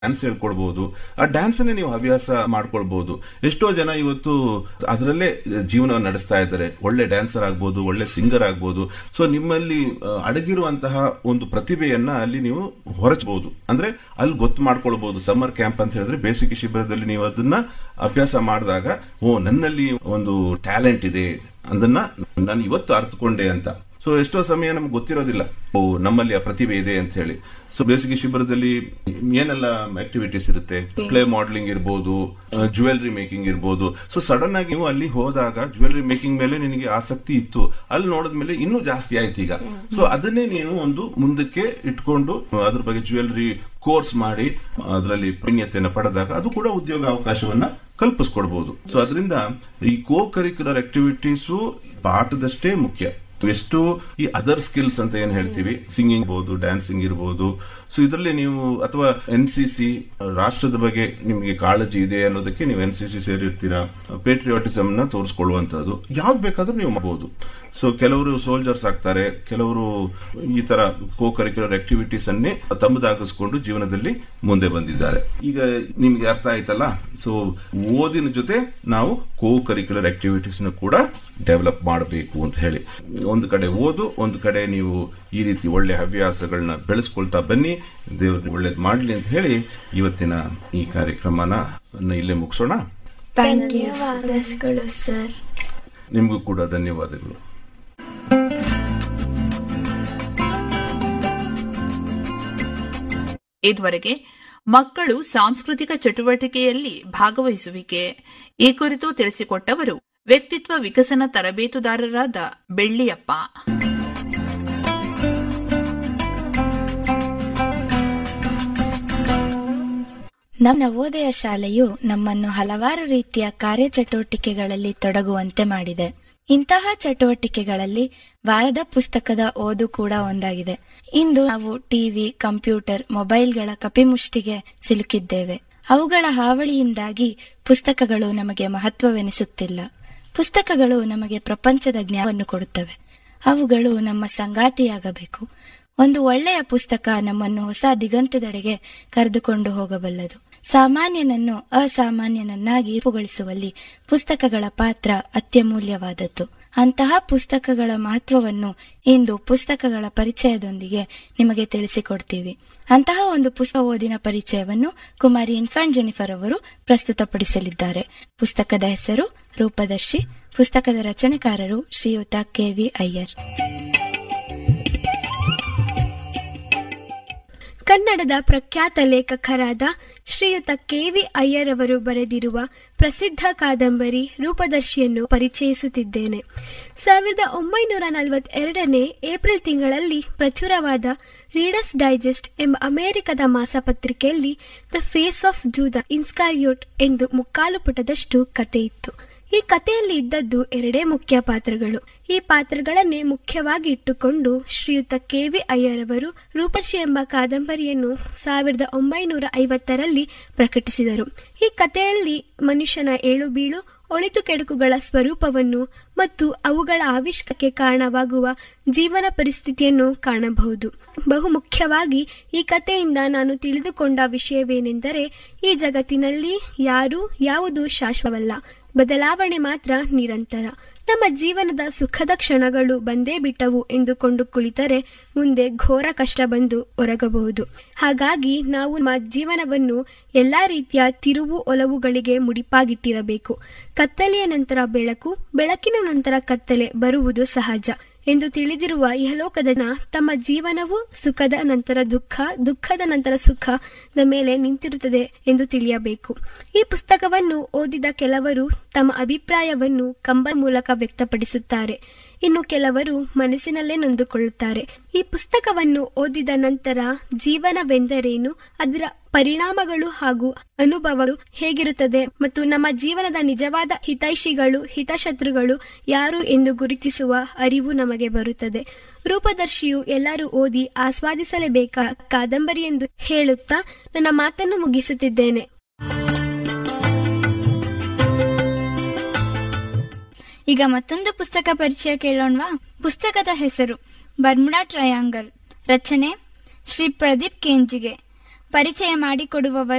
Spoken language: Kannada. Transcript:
ಡ್ಯಾನ್ಸ್ ಹೇಳ್ಕೊಡ್ಬಹುದು ಆ ಡ್ಯಾನ್ಸ್ ಅನ್ನೇ ನೀವು ಹವ್ಯಾಸ ಮಾಡ್ಕೊಳ್ಬಹುದು ಎಷ್ಟೋ ಜನ ಇವತ್ತು ಅದರಲ್ಲೇ ಜೀವನ ನಡೆಸ್ತಾ ಇದ್ದಾರೆ ಒಳ್ಳೆ ಡ್ಯಾನ್ಸರ್ ಆಗ್ಬೋದು ಒಳ್ಳೆ ಸಿಂಗರ್ ಆಗ್ಬೋದು ಸೊ ನಿಮ್ಮಲ್ಲಿ ಆ, ಅಡಗಿರುವಂತಹ ಒಂದು ಪ್ರತಿಭೆಯನ್ನ ಅಲ್ಲಿ ನೀವು ಹೊರಚಬಹುದು ಅಂದ್ರೆ ಅಲ್ಲಿ ಗೊತ್ತು ಮಾಡ್ಕೊಳ್ಬಹುದು ಸಮ್ಮರ್ ಕ್ಯಾಂಪ್ ಅಂತ ಹೇಳಿದ್ರೆ ಬೇಸಿಗೆ ಶಿಬಿರದಲ್ಲಿ ನೀವು ಅದನ್ನ ಅಭ್ಯಾಸ ಮಾಡಿದಾಗ ಓ ನನ್ನಲ್ಲಿ ಒಂದು ಟ್ಯಾಲೆಂಟ್ ಇದೆ ಅದನ್ನ ನಾನು ಇವತ್ತು ಅರ್ಥಕೊಂಡೆ ಅಂತ ಸೊ ಎಷ್ಟೋ ಸಮಯ ನಮ್ಗೆ ಗೊತ್ತಿರೋದಿಲ್ಲ ಓ ನಮ್ಮಲ್ಲಿ ಆ ಪ್ರತಿಭೆ ಇದೆ ಅಂತ ಹೇಳಿ ಸೊ ಬೇಸಿಗೆ ಶಿಬಿರದಲ್ಲಿ ಏನೆಲ್ಲ ಆಕ್ಟಿವಿಟೀಸ್ ಇರುತ್ತೆ ಕ್ಲೇ ಮಾಡಲಿಂಗ್ ಇರ್ಬೋದು ಜುವೆಲ್ರಿ ಮೇಕಿಂಗ್ ಇರ್ಬೋದು ಸೊ ಸಡನ್ ಆಗಿ ನೀವು ಅಲ್ಲಿ ಹೋದಾಗ ಜುವೆಲ್ರಿ ಮೇಕಿಂಗ್ ಮೇಲೆ ನಿನಗೆ ಆಸಕ್ತಿ ಇತ್ತು ಅಲ್ಲಿ ನೋಡಿದ್ಮೇಲೆ ಇನ್ನೂ ಜಾಸ್ತಿ ಆಯ್ತು ಈಗ ಸೊ ಅದನ್ನೇ ನೀನು ಒಂದು ಮುಂದಕ್ಕೆ ಇಟ್ಕೊಂಡು ಅದ್ರ ಬಗ್ಗೆ ಜುವೆಲ್ರಿ ಕೋರ್ಸ್ ಮಾಡಿ ಅದರಲ್ಲಿ ಪ್ರಿಣ್ಯತೆಯನ್ನು ಪಡೆದಾಗ ಅದು ಕೂಡ ಉದ್ಯೋಗ ಅವಕಾಶವನ್ನ ಕಲ್ಪಿಸ್ಕೊಡ್ಬಹುದು ಸೊ ಅದರಿಂದ ಈ ಕೋ ಕರಿಕ್ಯುಲರ್ ಆಕ್ಟಿವಿಟೀಸು ಪಾಠದಷ್ಟೇ ಮುಖ್ಯ ಎಷ್ಟು ಈ ಅದರ್ ಸ್ಕಿಲ್ಸ್ ಅಂತ ಏನ್ ಹೇಳ್ತೀವಿ ಸಿಂಗಿಂಗ್ ಇರ್ಬೋದು ಡ್ಯಾನ್ಸಿಂಗ್ ಇರ್ಬೋದು ಸೊ ಇದರಲ್ಲಿ ನೀವು ಅಥವಾ ಎನ್ ಸಿ ಸಿ ರಾಷ್ಟ್ರದ ಬಗ್ಗೆ ನಿಮಗೆ ಕಾಳಜಿ ಇದೆ ಅನ್ನೋದಕ್ಕೆ ನೀವು ಎನ್ ಸಿ ಸಿ ಸೇರಿರ್ತೀರಾ ಪೇಟ್ರಿಯಾಟಿಸಮ್ ನ ತೋರಿಸ್ಕೊಳ್ಳುವಂತದ್ದು ಯಾವ್ದು ಬೇಕಾದ್ರೂ ನೀವು ಮಾಡಬಹುದು ಸೊ ಕೆಲವರು ಸೋಲ್ಜರ್ಸ್ ಆಗ್ತಾರೆ ಕೆಲವರು ಈ ತರ ಕೋ ಕರಿಕ್ಯುಲರ್ ಆಕ್ಟಿವಿಟೀಸ್ ಅನ್ನೇ ತಮ್ಮದಾಗಿಸ್ಕೊಂಡು ಜೀವನದಲ್ಲಿ ಮುಂದೆ ಬಂದಿದ್ದಾರೆ ಈಗ ನಿಮ್ಗೆ ಅರ್ಥ ಆಯ್ತಲ್ಲ ಸೊ ಓದಿನ ಜೊತೆ ನಾವು ಕೋ ಕರಿಕ್ಯುಲರ್ ಆಕ್ಟಿವಿಟೀಸ್ ನ ಕೂಡ ಡೆವಲಪ್ ಮಾಡಬೇಕು ಅಂತ ಹೇಳಿ ಒಂದು ಕಡೆ ಓದು ಒಂದು ಕಡೆ ನೀವು ಈ ರೀತಿ ಒಳ್ಳೆ ಹವ್ಯಾಸಗಳನ್ನ ಬೆಳೆಸ್ಕೊಳ್ತಾ ಬನ್ನಿ ದೇವ್ರಿಗೆ ಒಳ್ಳೇದು ಮಾಡಲಿ ಅಂತ ಹೇಳಿ ಇವತ್ತಿನ ಈ ಕಾರ್ಯಕ್ರಮನ ಇಲ್ಲೇ ಮುಗಿಸೋಣ ಥ್ಯಾಂಕ್ ಯು ಧನ್ಯವಾದಗಳು ಸರ್ ನಿಮಗೂ ಕೂಡ ಧನ್ಯವಾದಗಳು ಇದುವರೆಗೆ ಮಕ್ಕಳು ಸಾಂಸ್ಕೃತಿಕ ಚಟುವಟಿಕೆಯಲ್ಲಿ ಭಾಗವಹಿಸುವಿಕೆ ಈ ಕುರಿತು ತಿಳಿಸಿಕೊಟ್ಟವರು ವ್ಯಕ್ತಿತ್ವ ವಿಕಸನ ತರಬೇತುದಾರರಾದ ಬೆಳ್ಳಿಯಪ್ಪ ನಮ್ಮ ನವೋದಯ ಶಾಲೆಯು ನಮ್ಮನ್ನು ಹಲವಾರು ರೀತಿಯ ಕಾರ್ಯಚಟುವಟಿಕೆಗಳಲ್ಲಿ ತೊಡಗುವಂತೆ ಮಾಡಿದೆ ಇಂತಹ ಚಟುವಟಿಕೆಗಳಲ್ಲಿ ವಾರದ ಪುಸ್ತಕದ ಓದು ಕೂಡ ಒಂದಾಗಿದೆ ಇಂದು ನಾವು ಟಿವಿ ಕಂಪ್ಯೂಟರ್ ಮೊಬೈಲ್ಗಳ ಕಪಿಮುಷ್ಟಿಗೆ ಸಿಲುಕಿದ್ದೇವೆ ಅವುಗಳ ಹಾವಳಿಯಿಂದಾಗಿ ಪುಸ್ತಕಗಳು ನಮಗೆ ಮಹತ್ವವೆನಿಸುತ್ತಿಲ್ಲ ಪುಸ್ತಕಗಳು ನಮಗೆ ಪ್ರಪಂಚದ ಜ್ಞಾನವನ್ನು ಕೊಡುತ್ತವೆ ಅವುಗಳು ನಮ್ಮ ಸಂಗಾತಿಯಾಗಬೇಕು ಒಂದು ಒಳ್ಳೆಯ ಪುಸ್ತಕ ನಮ್ಮನ್ನು ಹೊಸ ದಿಗಂತದೆಡೆಗೆ ಕರೆದುಕೊಂಡು ಹೋಗಬಲ್ಲದು ಸಾಮಾನ್ಯನನ್ನು ಅಸಾಮಾನ್ಯನನ್ನಾಗಿ ರೂಪುಗೊಳಿಸುವಲ್ಲಿ ಪುಸ್ತಕಗಳ ಪಾತ್ರ ಅತ್ಯಮೂಲ್ಯವಾದದ್ದು ಅಂತಹ ಪುಸ್ತಕಗಳ ಮಹತ್ವವನ್ನು ಇಂದು ಪುಸ್ತಕಗಳ ಪರಿಚಯದೊಂದಿಗೆ ನಿಮಗೆ ತಿಳಿಸಿಕೊಡ್ತೀವಿ ಅಂತಹ ಒಂದು ಪುಸ್ತಕ ಓದಿನ ಪರಿಚಯವನ್ನು ಕುಮಾರಿ ಇನ್ಫಾಂಟ್ ಜೆನಿಫರ್ ಅವರು ಪ್ರಸ್ತುತಪಡಿಸಲಿದ್ದಾರೆ ಪುಸ್ತಕದ ಹೆಸರು ರೂಪದರ್ಶಿ ಪುಸ್ತಕದ ರಚನೆಕಾರರು ಶ್ರೀಯುತ ಕೆವಿ ಅಯ್ಯರ್ ಕನ್ನಡದ ಪ್ರಖ್ಯಾತ ಲೇಖಕರಾದ ಶ್ರೀಯುತ ಕೆವಿ ಅಯ್ಯರವರು ಬರೆದಿರುವ ಪ್ರಸಿದ್ಧ ಕಾದಂಬರಿ ರೂಪದರ್ಶಿಯನ್ನು ಪರಿಚಯಿಸುತ್ತಿದ್ದೇನೆ ಸಾವಿರದ ಒಂಬೈನೂರ ನಲವತ್ತೆರಡನೇ ಏಪ್ರಿಲ್ ತಿಂಗಳಲ್ಲಿ ಪ್ರಚುರವಾದ ರೀಡರ್ಸ್ ಡೈಜೆಸ್ಟ್ ಎಂಬ ಅಮೆರಿಕದ ಮಾಸಪತ್ರಿಕೆಯಲ್ಲಿ the face of Judas Iscariot ಎಂದು ಮುಕ್ಕಾಲು ಪುಟದಷ್ಟು ಕತೆ ಇತ್ತು ಈ ಕಥೆಯಲ್ಲಿ ಇದ್ದದ್ದು ಎರಡೇ ಮುಖ್ಯ ಪಾತ್ರಗಳು ಈ ಪಾತ್ರಗಳನ್ನೇ ಮುಖ್ಯವಾಗಿ ಇಟ್ಟುಕೊಂಡು ಶ್ರೀಯುತ ಕೆವಿ ಅಯ್ಯರವರು ರೂಪರ್ಷಿ ಎಂಬ ಕಾದಂಬರಿಯನ್ನು ಸಾವಿರದ ಒಂಬೈನೂರ ಐವತ್ತರಲ್ಲಿ ಪ್ರಕಟಿಸಿದರು ಈ ಕಥೆಯಲ್ಲಿ ಮನುಷ್ಯನ ಏಳು ಬೀಳು ಒಳಿತು ಕೆಡುಕುಗಳ ಸ್ವರೂಪವನ್ನು ಮತ್ತು ಅವುಗಳ ಆವಿಷ್ಕಕ್ಕೆ ಕಾರಣವಾಗುವ ಜೀವನ ಪರಿಸ್ಥಿತಿಯನ್ನು ಕಾಣಬಹುದು ಬಹು ಮುಖ್ಯವಾಗಿ ಈ ಕಥೆಯಿಂದ ನಾನು ತಿಳಿದುಕೊಂಡ ವಿಷಯವೇನೆಂದರೆ ಈ ಜಗತ್ತಿನಲ್ಲಿ ಯಾರೂ ಯಾವುದು ಶಾಶ್ವತವಲ್ಲ ಬದಲಾವಣೆ ಮಾತ್ರ ನಿರಂತರ ನಮ್ಮ ಜೀವನದ ಸುಖದ ಕ್ಷಣಗಳು ಬಂದೇ ಬಿಟ್ಟವು ಎಂದುಕೊಂಡು ಕುಳಿತರೆ ಮುಂದೆ ಘೋರ ಕಷ್ಟ ಬಂದು ಒರಗಬಹುದು ಹಾಗಾಗಿ ನಾವು ನಮ್ಮ ಜೀವನವನ್ನು ಎಲ್ಲಾ ರೀತಿಯ ತಿರುವು ಒಲವುಗಳಿಗೆ ಮುಡಿಪಾಗಿಟ್ಟಿರಬೇಕು ಕತ್ತಲೆಯ ನಂತರ ಬೆಳಕು ಬೆಳಕಿನ ನಂತರ ಕತ್ತಲೆ ಬರುವುದು ಸಹಜ ಎಂದು ತಿಳಿದಿರುವ ಇಹಲೋಕದ ಜನ ತಮ್ಮ ಜೀವನವು ಸುಖದ ನಂತರ ದುಃಖ ದುಃಖದ ನಂತರ ಸುಖದ ಮೇಲೆ ನಿಂತಿರುತ್ತದೆ ಎಂದು ತಿಳಿಯಬೇಕು ಈ ಪುಸ್ತಕವನ್ನು ಓದಿದ ಕೆಲವರು ತಮ್ಮ ಅಭಿಪ್ರಾಯವನ್ನು ಕಂಬ ಮೂಲಕ ವ್ಯಕ್ತಪಡಿಸುತ್ತಾರೆ ಇನ್ನು ಕೆಲವರು ಮನಸ್ಸಿನಲ್ಲೇ ನೊಂದುಕೊಳ್ಳುತ್ತಾರೆ ಈ ಪುಸ್ತಕವನ್ನು ಓದಿದ ನಂತರ ಜೀವನವೆಂದರೇನು ಅದರ ಪರಿಣಾಮಗಳು ಹಾಗೂ ಅನುಭವಗಳು ಹೇಗಿರುತ್ತದೆ ಮತ್ತು ನಮ್ಮ ಜೀವನದ ನಿಜವಾದ ಹಿತೈಷಿಗಳು ಹಿತಶತ್ರುಗಳು ಯಾರು ಎಂದು ಗುರುತಿಸುವ ಅರಿವು ನಮಗೆ ಬರುತ್ತದೆ ರೂಪದರ್ಶಿಯು ಎಲ್ಲರೂ ಓದಿ ಆಸ್ವಾದಿಸಲೇಬೇಕಾ ಕಾದಂಬರಿ ಎಂದು ಹೇಳುತ್ತಾ ನನ್ನ ಮಾತನ್ನು ಮುಗಿಸುತ್ತಿದ್ದೇನೆ ಈಗ ಮತ್ತೊಂದು ಪುಸ್ತಕ ಪರಿಚಯ ಕೇಳೋಣವಾ ಪುಸ್ತಕದ ಹೆಸರು ಬರ್ಮುಡಾ ಟ್ರಯಾಂಗಲ್ ರಚನೆ ಶ್ರೀ ಪ್ರದೀಪ್ ಕೇಂಜಿಗೆ ಪರಿಚಯ ಮಾಡಿಕೊಡುವವರು